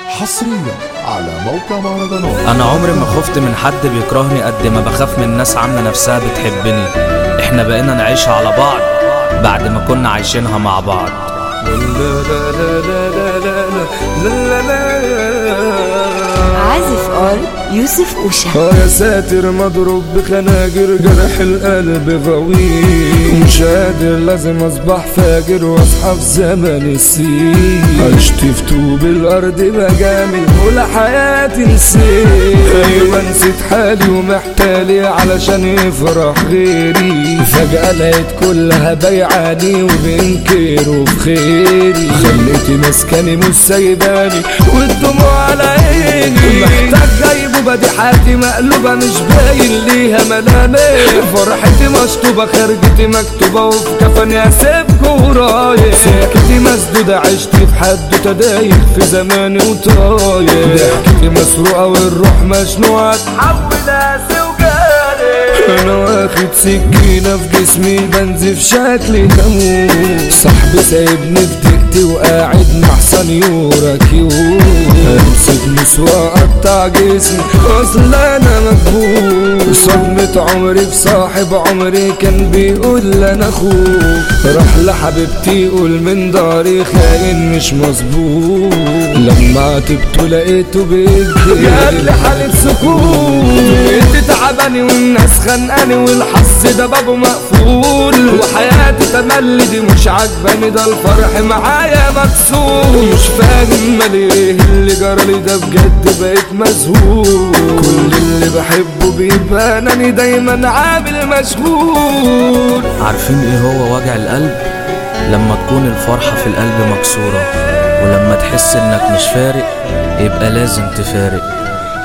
حصريا على موقع مهرجانات انا عمري ما خفت من حد بيكرهني قد ما بخاف من ناس عامله نفسها بتحبني احنا بقينا نعيشها على بعض بعد ما كنا عايشينها مع بعض عازف ار يوسف اوشا اه يا ساتر مضروب بخناجر جرح القلب غوي مش قادر لازم اصبح فاجر واصحى في زمن السين عشت في طوب الارض بجامل ولا حياتي نسيت ايوه نسيت حالي ومحتالي علشان يفرح غيري فجأة لقيت كلها بيعاني وبينكروا في خيري خليت مسكني مش سايباني والدموع على عيني محتاج غيبوبة دي حياتي مقلوبة مش باين ليها ملامح فرحتي مشطوبة خرجتي مكتوبة وفي كفني اسيبكوا ورايح سكتي مسدودة عشت في حد تدايق في زماني وطايح ضحكتي مسروقة والروح مشنوعة تحول قاسي وجاري انا واخد سكينة في جسمي بنزف شكلي هموت صاحبي سايبني في دقتي وقاعد مع سنيورة كيوت امسك مسواق اقطع جسمي اصل انا مكبوت صدمة عمري في صاحب عمري كان بيقول انا اخوك راح لحبيبتي يقول من داري خاين مش مظبوط لما عتبته لقيته بيكذب جات لي حالة سكون انت تعباني والناس خانقاني والحظ ده بابه مقفول وحياتي تملي دي مش عجباني ده الفرح معايا مكسور مش فاهم مالي ايه اللي جرالي ده بجد بقيت مذهول كل اللي بحبه بيبانني دايما عامل مشغول عارفين ايه هو وجع القلب لما تكون الفرحة في القلب مكسورة ولما تحس انك مش فارق يبقى لازم تفارق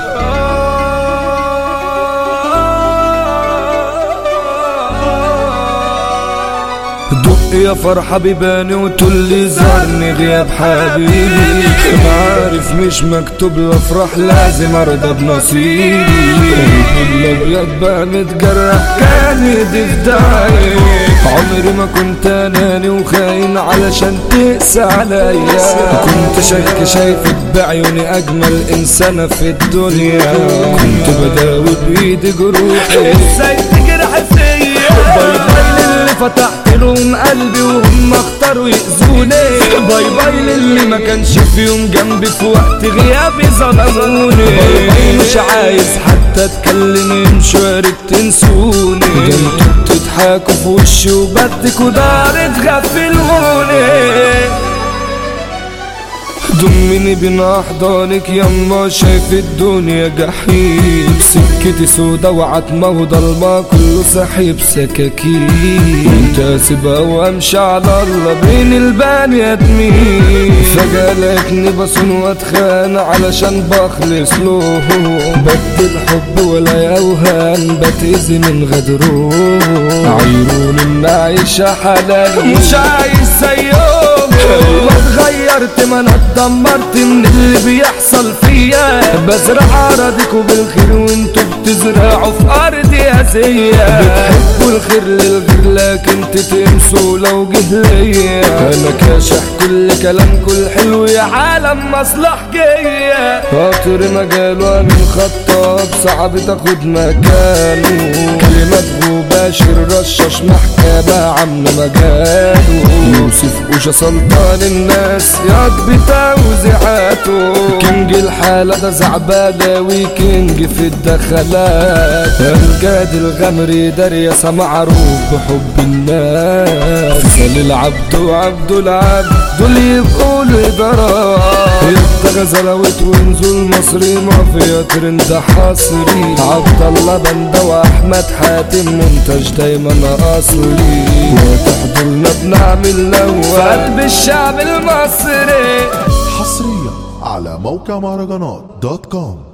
دق يا فرحة بيباني وتقولي زارني غياب حبيبي ما عارف مش مكتوب الافراح لازم ارضى بنصيبي الابيض بقى متجرح كان ايدي في داعي عمري ما كنت اناني وخاين علشان تقسى عليا كنت شايف شايفك بعيوني اجمل انسانة في الدنيا كنت بداوي بايدي جروحي ازاي تجرح فيا باي باي للي فتحت لهم قلبي وهم اختاروا يأذوني باي باي للي ما كانش فيهم جنبي في وقت غيابي ظلموني باي باي مش عايز حتى اتكلم يمشوا يا ريت تنسوني ده انتوا بتضحكوا في وشي وبدكوا دار تغفلوني ضمني بين احضانك يما شايف الدنيا جحيم سكتي سودا وعتمة وضلمة كله سحيب سكاكين انت سيبها وامشي على الله بين البني ادمين فجأة لقيتني بصون واتخان علشان بخلص له بدل حب ولا اوهام بتأذي من غدره عيرون ان عايشة حلال مش عايز زيهم اتغيرت ما انا اتدمرت من اللي بيحصل فيا بزرع اراضيكوا بالخير وانتوا بتزرعوا في ارضي اذية بتحبوا الخير للغير لكن تتنسوا لو جه ليا انا كاشح كل كلامكوا الحلو يا عالم مصلحجية خاطر مجاله من خطاب صعب تاخد مكانه كلمات مباشر رشاش محكمة عاملة مجاله يوسف وشا سلطان الناس ياض بتوزيعاته كينج الحالة ده زعبلاوي كينج في الدخلات امجاد الغمري دريسة معروف بحب الناس مثل العبد وعبد العبد دول يبقوا الإدارات يبقى غزلوت ونزول مصري مافيا ترند حصري عبد الله بندة واحمد حاتم منتج دايما اصلي وتحضرنا بنعمل لو قلب الشعب المصري حصريا على موقع مهرجانات دوت كوم